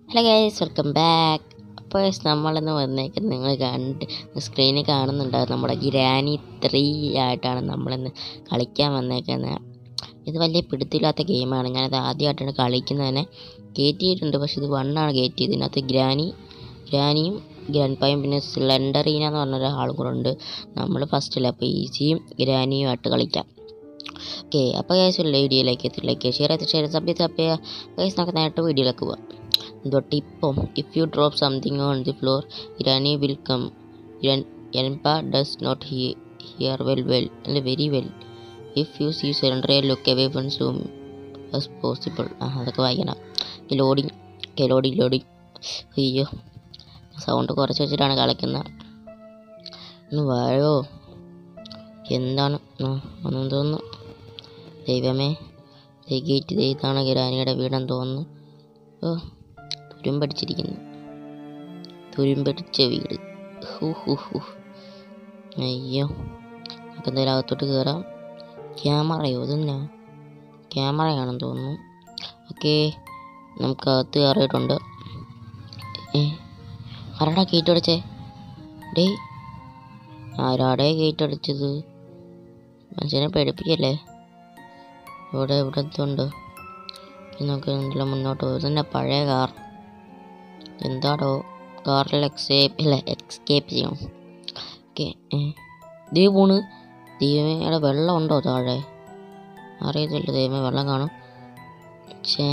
Hello guys welcome back അപ്പോൾ നമ്മളിന്ന് വന്നേക്കുന്നത് നിങ്ങൾ കണ്ട് സ്ക്രീനിൽ കാണുന്നുണ്ടാവും നമ്മുടെ ഗ്രാനി ത്രീ ആയിട്ടാണ് നമ്മളിന്ന് കളിക്കാൻ വന്നേക്കുന്നത് ഇത് വലിയ പിടുത്തില്ലാത്ത ഗെയിമാണ് ഞാനത് ആദ്യമായിട്ടാണ് കളിക്കുന്നത് തന്നെ കയറ്റിയിട്ടുണ്ട് പക്ഷെ ഇത് വണ്ണാണ് കയറ്റിയത് ഇതിനകത്ത് ഗ്രാനി ഗ്രാനിയും ഗ്രാൻഡ് പായും പിന്നെ സ്ലെൻഡറീന എന്ന് പറഞ്ഞ ഒരാളും കൂടെ ഉണ്ട് നമ്മൾ ഫസ്റ്റില്ല അപ്പോൾ ഈസിയും ഗ്രാനിയും ആയിട്ട് കളിക്കാം ഓക്കെ അപ്പോൾ ഗൈസ് വീഡിയോയിലേക്ക് എത്തിലേക്ക് ഷെയർ ചെയ്ത് ഷെയർ സബ് ചെയ്ത് സബ് ഗൈസ് നമുക്ക് നേരിട്ട് വീഡിയോയിലേക്ക് പോവാം എന്തോ ടിപ്പം if you drop something on the floor Granny will come എൻപ does not hear well well അല്ല very well if you see sender look away from zoom as possible ആ അതൊക്കെ വായിക്കണം ലോഡിങ് ഓക്കെ ലോഡിങ് ലോഡിങ് അയ്യോ sound കുറച്ച് വെച്ചിട്ടാണ് കളിക്കുന്നത് ഒന്ന് വാഴോ എന്താണ് ആ ഒന്നും തോന്നുന്നു ദൈവമേ ദേ ഗേറ്റ് ദേ ഇതാണ് ഗ്രാനിയുടെ വീടെന്ന് തോന്നുന്നു ഓ തുരുമ്പടിച്ചിരിക്കുന്നു തുരുമ്പടിച്ച വീട് ഹൂ ഹൂ ഹൂ അയ്യോ നമുക്ക് എന്തായാലും അകത്തോട്ട് കയറാം ക്യാമറയോ ഇതെന്നാ ക്യാമറയാണെന്ന് തോന്നുന്നു ഓക്കെ നമുക്ക് അകത്ത് കയറിയിട്ടുണ്ട് ഏ ആരാടാ ഗേറ്റ് അടിച്ചേ ഡേ ആരാടേ ഗേറ്റ് അടിച്ചത് മനുഷ്യനെ പേടിപ്പിക്കല്ലേ ഇവിടെ ഇവിടെ എന്തുണ്ട് നമുക്ക് എന്തെല്ലാം മുന്നോട്ട് പോകും ഇതെന്നെ പഴയ കാർ എന്താടോ കാറിൽ എക്സേപ്പ് ഇല്ല എക്സ്കേപ്പ് ചെയ്യണം ഓക്കെ ദീ പോണ് ദൈവമേ അവിടെ വെള്ളം ഉണ്ടോ താഴെ അറിയത്തില്ല ദൈവമേ വെള്ളം കാണും ചേ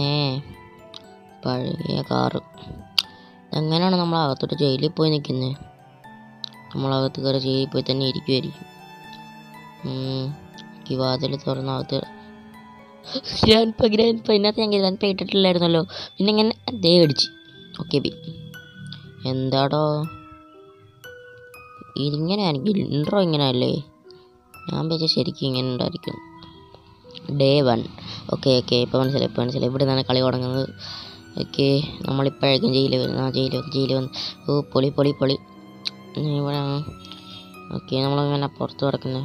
പഴയ കാറ് എങ്ങനെയാണ് നമ്മൾ അകത്തോട്ട് ജയിലിൽ പോയി നിൽക്കുന്നത് നമ്മളകത്ത് കയറി ജയിലിൽ പോയി തന്നെ ഇരിക്കുമായിരിക്കും ഈ വാതിൽ തുറന്നകത്ത് ഗ്രാൻഡ് പ ഗ്രാൻഡ് പ ഇതിനകത്ത് ഞാൻ ഗ്രാൻഡ് പ ഇട്ടിട്ടില്ലായിരുന്നല്ലോ പിന്നെ ഇങ്ങനെ ദേ അടിച്ച് ഓക്കെ ബി എന്താടോ ഇതിങ്ങനെ ആണെങ്കിൽ ഇൻട്രോ ഇങ്ങനെ അല്ലേ ഞാൻ വിചാരിച്ച ശരിക്കും ഇങ്ങനെ ഉണ്ടായിരിക്കും ഡേ വൺ ഓക്കെ ഓക്കെ ഇപ്പോൾ മനസ്സിലായി ഇപ്പോൾ മനസ്സിലായി ഇവിടെ നിന്നാണ് കളി തുടങ്ങുന്നത് ഓക്കെ നമ്മളിപ്പോഴേക്കും ജയിലിൽ വരുന്നു ആ ജയിലിൽ വന്ന് ജയിലിൽ വന്ന് ഓ പൊളി പൊളി പൊളി ഇവിടെ ഓക്കെ നമ്മളിങ്ങനെ പുറത്ത് കിടക്കുന്നത്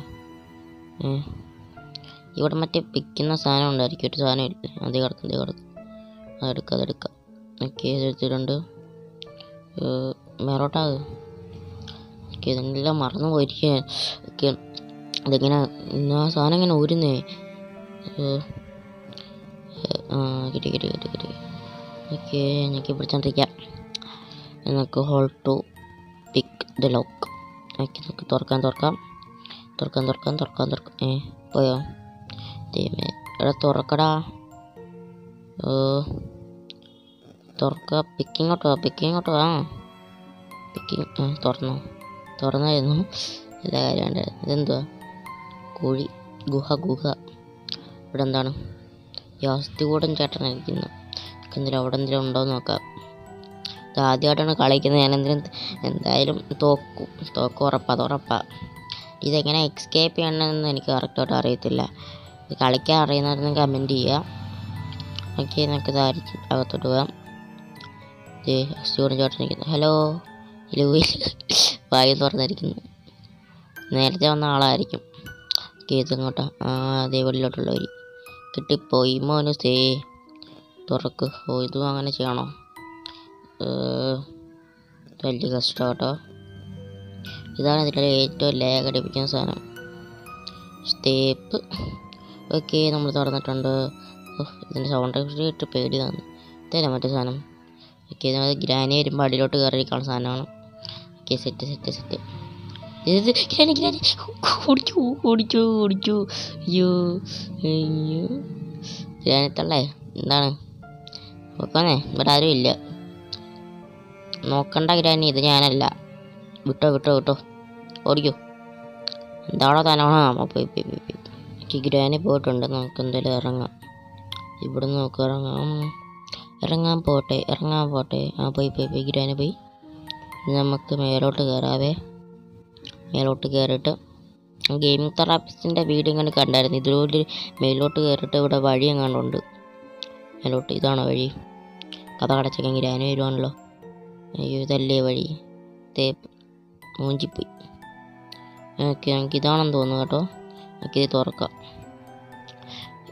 ഇവിടെ മറ്റേ പിക്കുന്ന സാധനം ഉണ്ടായിരിക്കും ഒരു സാധനം ഇല്ലേ അത് കിടക്കും അത് കിടക്കും അതെടുക്കാം അതെടുക്കാം ഓക്കെ എടുത്തിട്ടുണ്ട് മേലോട്ടാകെ ഓക്കെ ഇതെല്ലാം മറന്നു പോയിരിക്കുക ഓക്കെ അതിങ്ങനെ ആ സാധനം ഇങ്ങനെ ഊരുന്നേ ആ കിട്ടി കിട്ടി കിട്ടി കിട്ടി ഓക്കെ എനിക്ക് പിടിച്ചോണ്ടിരിക്കാം നമുക്ക് hole to pick the lock okay നമുക്ക് തുറക്കാൻ തുറക്കാം തുറക്കാൻ തുറക്കാൻ തുറക്കാൻ തുറക്കാം ഏ പോയോ ദൈവമേ എടാ തുറക്കടാ തുറക്ക പിക്കിങ്ങോട്ടോ പിക്കിങ്ങോട്ടോ ആ പിക്കിങ് ആ തുറന്നു തുറന്നായിരുന്നു എല്ലാ കാര്യമുണ്ട് ഇതെന്തുവാ കോഴി ഗുഹ ഗുഹ ഇവിടെ എന്താണ് യാസ്തികൂടൻ ചേട്ടനായിരിക്കുന്നു എന്തെങ്കിലും അവിടെ എന്തെങ്കിലും ഉണ്ടോ എന്ന് നോക്കാം ഇത് ആദ്യമായിട്ടാണ് കളിക്കുന്നത് ഞാൻ എന്തിനും എന്തായാലും തോക്കും തോക്കും ഉറപ്പാ അത് ഉറപ്പാ ഇതെങ്ങനെ എക്സ്കേപ്പ് ചെയ്യണമെന്ന് എനിക്ക് കറക്റ്റായിട്ട് അറിയത്തില്ല ഇത് കളിക്കാൻ അറിയുന്നവരൊന്ന് കമൻറ്റ് ചെയ്യുക ഓക്കെ നമുക്ക് ഇതായിരിക്കും അകത്തോട്ട് പോകാം ഏ സ്റ്റുഡൻറ്റ് ചേട്ടനിരിക്കുന്നു ഹലോ ലൂയിൽ വായു തുറന്നിരിക്കുന്നു നേരത്തെ വന്ന ആളായിരിക്കും ഓക്കെ ഇതങ്ങോട്ടാ ആ അതേ വെള്ളിലോട്ടുള്ള വരി കിട്ടിപ്പോയി മോനുസേ തുറക്ക് ഓ ഇതും അങ്ങനെ ചെയ്യണോ വലിയ കഷ്ടം കേട്ടോ ഇതാണ് ഇതിലെ ഏറ്റവും ലേഖ അടിപ്പിക്കുന്ന സാധനം സ്റ്റേപ്പ് ഓക്കെ നമ്മൾ തുറന്നിട്ടുണ്ട് ഇതിൻ്റെ സൗണ്ട് ഇട്ട് പേടി തന്നു ഇതല്ല മറ്റേ സാധനം ഓക്കെ നമ്മൾ ഗ്രാനി വരുമ്പോൾ അടിയിലോട്ട് കയറിയിരിക്കാനുള്ള സാധനമാണ് ഓക്കെ സെറ്റ് സെറ്റ് സെറ്റ് ഇത് ഗ്രാനി ഗ്രാനി ഓടിച്ചു ഓടിച്ചു ഓടിച്ചു അയ്യോ അയ്യോ ഗ്രാനിത്തള്ളേ എന്താണ് നോക്കാന്നേ ഇവിടെ ആരും ഇല്ല നോക്കണ്ട ഗ്രാനി ഇത് ഞാനല്ല വിട്ടോ വിട്ടോ വിട്ടോ ഓടിക്കോ എന്താണോ താനാണോ ആ പോയി പോയി പോയി പോയി എനിക്ക് ഗ്രാനി പോയിട്ടുണ്ട് നമുക്ക് എന്തായാലും ഇറങ്ങാം ഇവിടെ നമുക്ക് ഇറങ്ങാം ഇറങ്ങാൻ പോട്ടെ ഇറങ്ങാൻ പോട്ടെ ആ പോയി പോയി പോയി ഗ്രാനി പോയി ഇനി നമുക്ക് മേലോട്ട് കയറാവേ മേലോട്ട് കയറിയിട്ട് ഗെയിമിംഗ് തെറാപ്പിസ്റ്റിൻ്റെ വീഡിയോ ഇങ്ങനെ കണ്ടായിരുന്നു ഇതിലൂടെ മേലോട്ട് കയറിയിട്ട് ഇവിടെ വഴി എങ്ങാണ്ടുണ്ട് മേലോട്ട് ഇതാണോ വഴി കഥ കടച്ചെങ്കിൽ ഗ്രാനി വരുവാണല്ലോ അയ്യോ ഇതല്ലേ വഴി തേപ്പ് മൂഞ്ചിപ്പോയി ഓക്കെ നമുക്ക് ഇതാണെന്ന് തോന്നുന്നു കേട്ടോ നമുക്ക് ഇത് തുറക്കാം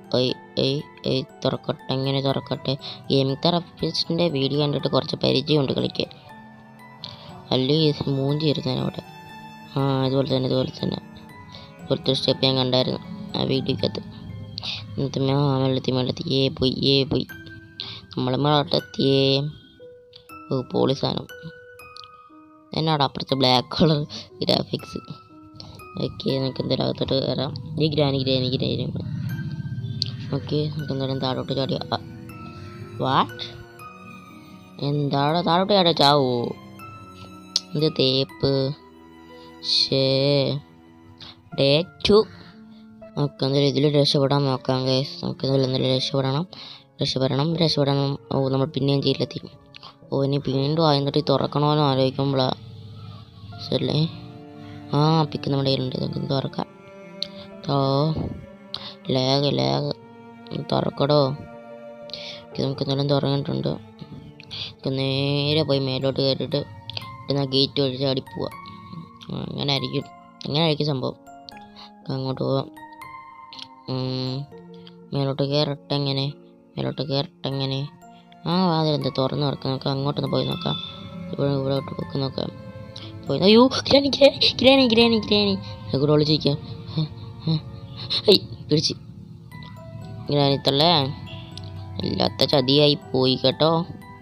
ഏയ് ഏയ് ഏയ് തുറക്കട്ടെ എങ്ങനെ തുറക്കട്ടെ ഗെയിമിംഗ് തെറാപ്പിസ്റ്റിൻ്റെ വീഡിയോ കണ്ടിട്ട് കുറച്ച് പരിചയമുണ്ട് കളിക്കാൻ അല്ലെങ്കിൽ മൂഞ്ചി ഇരുന്നേനെ അവിടെ ആ ഇതുപോലെ തന്നെ ഇതുപോലെ തന്നെ ഇതുപോലത്തെ സ്റ്റെപ്പ് ഞാൻ കണ്ടായിരുന്നു ആ വീഡിയോക്കകത്ത് എന്നിട്ട് ഞാൻ വെള്ളത്തി വെള്ളത്തി ഏ പോയി ഏ പോയി നമ്മൾ വെള്ളത്തിയേ ഓ പോളി സാധനം എന്നാടാ അപ്പുറത്തെ ബ്ലാക്ക് കളർ ഗ്രാഫിക്സ് ഓക്കെ നമുക്ക് എന്തായാലും അകത്തോട്ട് കയറാം ഈ ഗ്രാനി ഗ്രാനി ഗ്രാനി ഓക്കെ നമുക്ക് എന്തായാലും താഴോട്ട് ചാടി വാട്ട് എന്താണ് താഴോട്ട് ചാടിയ ചാവോ ഇത് തേപ്പ് ഷേ ഡേ ടു നമുക്ക് എന്തായാലും ഇതിൽ രക്ഷപ്പെടാൻ നോക്കാം ഗൈസ് നമുക്ക് എന്തായാലും എന്തായാലും രക്ഷപ്പെടണം രക്ഷപ്പെടണം രക്ഷപ്പെടണം ഓ നമ്മൾ പിന്നെയും ചെയ്യില്ലെത്തി ഓ ഇനി വീണ്ടും ആയിട്ട് തുറക്കണമെന്ന് ആലോചിക്കുമ്പോഴാണ് ശരിയല്ലേ ആ പിക്ക് നമ്മുടെ കയ്യിലുണ്ട് നമുക്ക് തുറക്കാം ഓ ലാഗ് ലാഗ് തുറക്കടോ ഇത് നമുക്ക് എന്തായാലും തുറന്നിട്ടുണ്ട് നമുക്ക് നേരെ പോയി മേലോട്ട് കയറിയിട്ട് പിന്നെ ഗേറ്റ് വഴി ചാടി പോവാം ആ, അങ്ങനെ ആയിരിക്കും അങ്ങനെ ആയിരിക്കും സംഭവം നമുക്ക് അങ്ങോട്ട് പോവാം ഉം, മേലോട്ട് കയറട്ടെ എങ്ങനെ മേലോട്ട് കയറട്ടെ എങ്ങനെ ആ വാതിലെന്താ തുറന്ന് തുറക്കാം നമുക്ക് അങ്ങോട്ടൊന്ന് പോയി നോക്കാം ഇവിടെ ഇവിടോട്ട് പോയി നോക്കാം പോയി അയ്യോ Granny Granny Granny Granny Granny കൂടെ ഒളിച്ചിരിക്കാം ഐ പിടിച്ച് ഗ്രാനി തള്ളേ ഇല്ലാത്ത ചതിയായി പോയി കേട്ടോ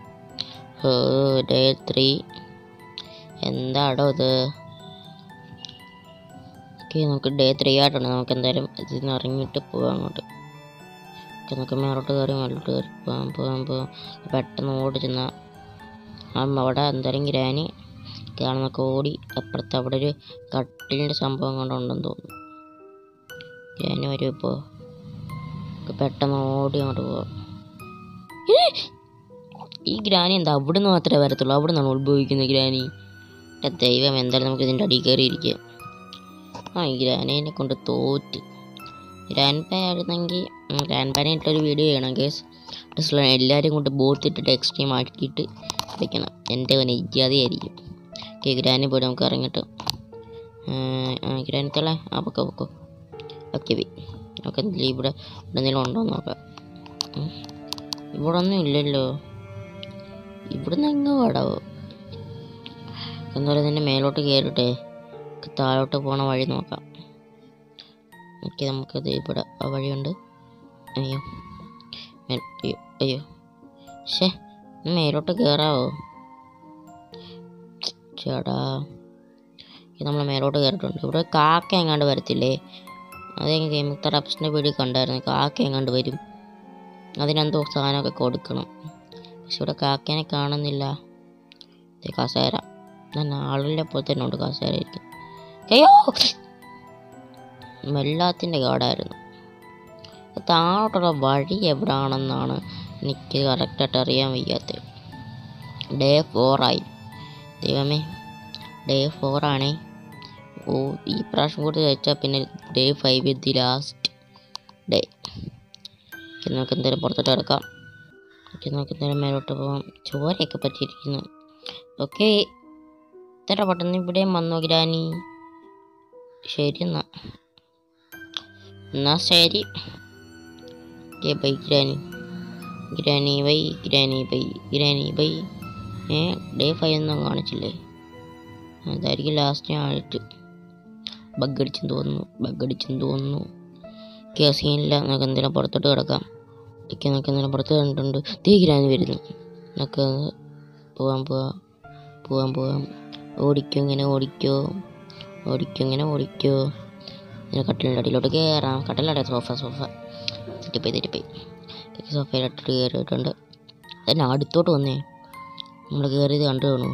ഡേ ത്രീ എന്താടോ ഇത് ഓക്കെ നമുക്ക് ഡേ ത്രീ ആയിട്ടുണ്ട് നമുക്ക് എന്തായാലും ഇതിൽ നിന്ന് ഇറങ്ങിയിട്ട് പോവാം അങ്ങോട്ട് ഓക്കെ നമുക്ക് മേലോട്ട് കയറി മേലോട്ട് കയറി പോവാം പോവാം പോവാം പെട്ടെന്ന് ഓടി ചെന്ന ആ അവിടെ എന്തായാലും ഗ്രാനി കാണുന്നൊക്കെ ഓടി അപ്പുറത്ത് അവിടെ ഒരു കട്ടിലിൻ്റെ സംഭവം കൊണ്ടുണ്ടെന്ന് തോന്നുന്നു ഗ്രാനി വരും ഇപ്പോൾ പെട്ടെന്ന് ഓടി അങ്ങോട്ട് പോവാം ഏ! ഈ ഗ്രാനി എന്താ അവിടുന്ന് മാത്രമേ വരത്തുള്ളൂ അവിടെ നിന്നാണ് ഉത്ഭവിക്കുന്നത് ഗ്രാനി എൻ്റെ ദൈവം എന്തായാലും നമുക്ക് ഇതിൻ്റെ അടിയിൽ കയറിയിരിക്കാം ആ ഈ ഗ്രാനീനെ കൊണ്ട് തോറ്റ് ഗ്രാൻഡ് പേ ആയിരുന്നെങ്കിൽ ഗ്രാൻഡ് പാനായിട്ടൊരു വീഡിയോ ചെയ്യണം കേസ് എല്ലാവരും കൊണ്ട് ബോട്ടിട്ടിട്ട് എക്സ്ട്രീം ആക്കിയിട്ട് കളിക്കണം എൻ്റെ അവൻ ഇജാതിയായിരിക്കും ഓക്കെ ഗ്രാനി പോയി നമുക്ക് ഇറങ്ങിട്ട് ഗ്രാനി തള ആ പൊക്കോ പൊക്കോ ഓക്കെ ബി നമുക്ക് എന്തെങ്കിലും ഇവിടെ ഇവിടെ എന്തെങ്കിലും ഉണ്ടോ എന്ന് നോക്കാം ഉം. ഇവിടെ ഒന്നും ഇല്ലല്ലോ ഇവിടുന്ന് എങ്ങോ പാടാവോ എന്തായാലും ഇതിൻ്റെ മേലോട്ട് കയറിട്ടെ താഴോട്ട് പോണ വഴി നോക്കാം ഓക്കെ നമുക്കത് ഇവിടെ ആ വഴിയുണ്ട് അയ്യോ മേ- അയ്യോ അയ്യോ ഷേ ഒന്ന് മേലോട്ട് കയറാവോ ചേടാ ഇത് നമ്മൾ മേലോട്ട് കയറിയിട്ടുണ്ട് ഇവിടെ കാക്ക എങ്ങാണ്ട് വരത്തില്ലേ അത് ഗെയിം തെറാപ്പിസ്റ്റിൻ്റെ വീഡിയോ കണ്ടായിരുന്നു കാക്ക എങ്ങാണ്ട് വരും അതിനെന്തോ സാധനമൊക്കെ കൊടുക്കണം പക്ഷെ ഇവിടെ കാക്കേനെ കാണുന്നില്ല ദേ കസേര ഞാൻ ആളിലെ പോലെ തന്നെ ഉണ്ട് കസേര ഇരിക്കും അയ്യോ വെള്ളത്തിൻ്റെ കാടായിരുന്നു താഴോട്ടുള്ള വഴി എവിടാണെന്നാണ് എനിക്ക് കറക്റ്റായിട്ട് അറിയാൻ വയ്യാത്തത് ഡേ ഫോറായി ദൈവമേ ഡേ ഫോറാണേ ഓ ഈ പ്രാവശ്യം കൂടി വെച്ചാൽ പിന്നെ day five the last day okay നമുക്ക് എന്തായാലും പുറത്തോട്ട് കിടക്കാം ഓക്കെ നമുക്ക് എന്തായാലും മേലോട്ട് പോകാം ചോരയൊക്കെ പറ്റിയിരിക്കുന്നു ഓക്കെ ഇത്ര പെട്ടെന്ന് ഇവിടെയും വന്നു ഗ്രാനി ശരി എന്നാ എന്നാ ശരി okay bye Granny Granny bye Granny bye Granny bye ഏ ഡേ ഫൈവ് ഒന്നും കാണിച്ചില്ലേ അതായിരിക്കും ലാസ്റ്റ് ആയിട്ട് ബഗ് അടിച്ചെന്ന് തോന്നുന്നു ബഗ് അടിച്ചെന്ന് തോന്നുന്നു ഓക്കെ സീനില്ല നമുക്ക് എന്തെങ്കിലും പുറത്തോട്ട് കിടക്കാം ഓക്കെ നമുക്ക് എന്തെങ്കിലും പുറത്ത് കണ്ടിട്ടുണ്ട് തീ ഗ്രാനി വരുന്നു നമുക്ക് പോവാം പോവാം പോവാം പോവാം ഓടിക്കോ ഇങ്ങനെ ഓടിക്കോ ഓടിക്കോ ഇങ്ങനെ ഓടിക്കോ ഇങ്ങനെ കട്ടിലിൻ്റെ അടിയിലോട്ട് കയറാം കട്ടിലടെ സോഫ സോഫ തെറ്റിപ്പോയി തെറ്റിപ്പോയി സോഫയിൽ ഇട്ടിട്ട് കയറിയിട്ടുണ്ട് തന്നെ അടുത്തോട്ട് വന്നേ നമ്മൾ കയറിയത് കണ്ടു കാണൂ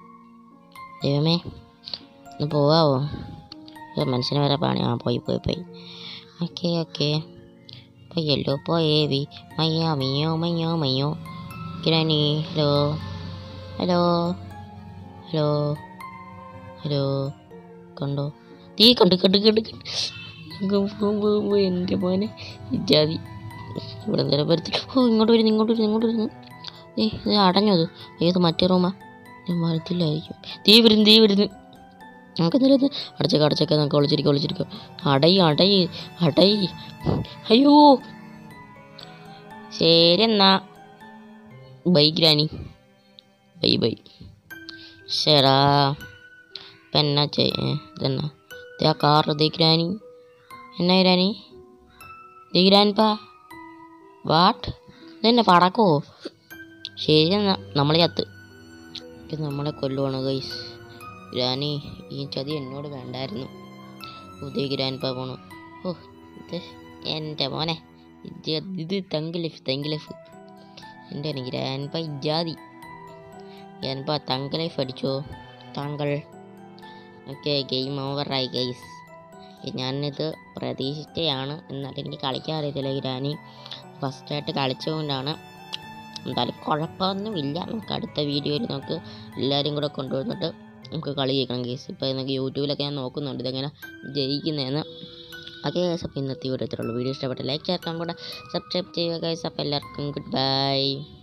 ദൈവമേ ഒന്ന് പോവാവോ ഇത് മനുഷ്യന് വരെ പണി ആ പോയി പോയി പോയി ഓക്കെ ഓക്കെ പോയല്ലോ പോയേവി മയ്യോ മയ്യോ മയ്യോ മയ്യോ Granny hello hello hello hello കണ്ടോ തീ കണ്ട് കണ്ട് കണ്ട് കണ്ട് അങ്ങ് പോകും പോകുമ്പോൾ എൻ്റെ മോനെ ഇജാതി ഇവിടെ എന്തെങ്കിലും വരത്തില്ല ഓ ഇങ്ങോട്ട് വരുന്നു ഇങ്ങോട്ട് വരുന്നു ഇങ്ങോട്ട് വരുന്നു ഏ ഇത് അടഞ്ഞത് ഏത് മറ്റേ റൂമാ ഞാൻ മരത്തില്ലായിരിക്കും തീ വരുന്നു തീ വരുന്നു നമുക്ക് എന്തെങ്കിലും ഇത് അടച്ചൊക്കെ അടച്ചൊക്കെ നമുക്ക് ഒളിച്ചിരിക്കും ഒളിച്ചിരിക്കും അടയി അടയി അടയി അയ്യോ ശരി എന്നാ ബൈ ഗ്രാനി ബൈ ബൈ ശരാ ഇപ്പം എന്നാ ചെയ്യ ഇതെന്നാ ദേ ആ കാറ് ദേ ഗ്രാനി എന്നാ ഗ്രാനി ദേ ഗ്രാൻപാ വാട്ട് ഇതെന്നെ പടക്കോ ശരി എന്നാ നമ്മൾ ചത്ത് ഇത് നമ്മളെ കൊല്ലുവാണ് ഗൈസ് ഗ്രാനി ഈ ചതി എന്നോട് വേണ്ടായിരുന്നു ഉദയ ഗ്രാൻപാ പോണു ഓ ഇത് എൻ്റെ മോനെ ഇത് ഇത് തങ്കലിഫ് തങ്കലിഫ് എൻ്റെ ഗ്രാൻപ ഇജാതി ഗ്രാൻപ തങ്കലിഫ് അടിച്ചോ താങ്കൾ ഓക്കെ ഗെയിം ഓവറായി ഗൈസ് ഞാനിത് പ്രതീക്ഷിച്ചതാണ് എന്നാലും എനിക്ക് കളിക്കാൻ അറിയത്തില്ല ഗ്രാനി ഫസ്റ്റായിട്ട് കളിച്ചുകൊണ്ടാണ് എന്തായാലും കുഴപ്പമൊന്നുമില്ല നമുക്ക് അടുത്ത വീഡിയോയിൽ നമുക്ക് എല്ലാവരും കൂടെ കൊണ്ടുവന്നിട്ട് നമുക്ക് കളി ചെയ്യണം കേസ് ഇപ്പോൾ നമുക്ക് യൂട്യൂബിലൊക്കെ ഞാൻ നോക്കുന്നുണ്ട് ഇതെങ്ങനെ ജയിക്കുന്നതെന്ന് ഓക്കെ ഗൈസ് അപ്പോൾ ഇന്നത്തെ വീഡിയോ ഇത്രയുള്ളൂ വീഡിയോ ഇഷ്ടപ്പെട്ട ലൈക്ക് ചേർക്കാൻ കൂടെ സബ്സ്ക്രൈബ് ചെയ്യുക ഗൈസ് അപ്പോൾ എല്ലാവർക്കും ഗുഡ് ബൈ